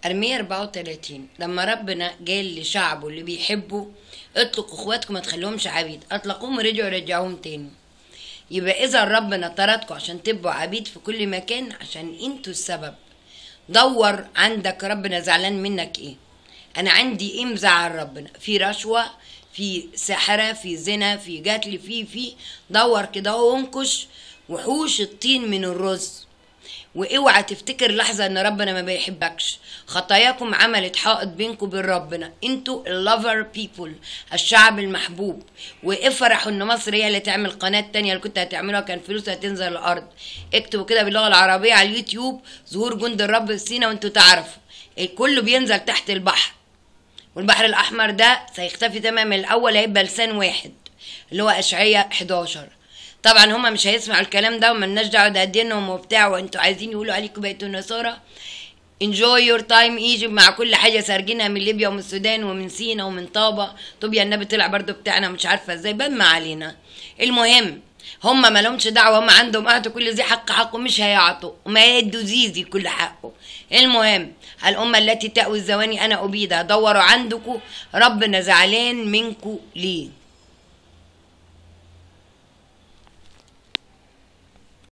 أرمية 34 لما ربنا قال لشعبه اللي بيحبه اطلقوا اخواتكم ما تخليهمش عبيد اطلقوهم ورجعوا رجعوهم تاني يبقى اذا ربنا طردكم عشان تبقوا عبيد في كل مكان عشان انتوا السبب دور عندك ربنا زعلان منك ايه انا عندي ايه مزعل ربنا في رشوة في سحرة في زنا في قتل في في دور كده وانكش وحوش الطين من الرز واوعى تفتكر لحظة ان ربنا ما بيحبكش خطاياكم عملت حائط بينكم وبين ربنا انتوا اللوفر بيبول الشعب المحبوب وافرحوا ان مصر هي اللي تعمل قناة تانية اللي كنت هتعملوها كان فلوسها تنزل الارض اكتبوا كده باللغة العربية على اليوتيوب ظهور جند الرب في سينا وانتوا تعرفوا كله بينزل تحت البحر والبحر الاحمر ده سيختفي تماما الاول هيبقى لسان واحد اللي هو اشعياء 11 طبعا هما مش هيسمعوا الكلام ده وملناش دعوه ده دينهم وبتاع وانتوا عايزين يقولوا عليكم بقيتوا نصارى enjoy your time ايجيبت مع كل حاجه سارجينها من ليبيا ومن السودان ومن سينا ومن طابه طوبيا النبي طلع برضو بتاعنا مش عارفه ازاي بان ما علينا المهم هم ما لهمش دعوه هم عندهم اعطوا كل ذي حق حقه مش هيعطوا وما يدوا زيزي كل حقه المهم الأمة التي تأوي الزواني أنا أبيدها دوروا عندكم ربنا زعلان منكم ليه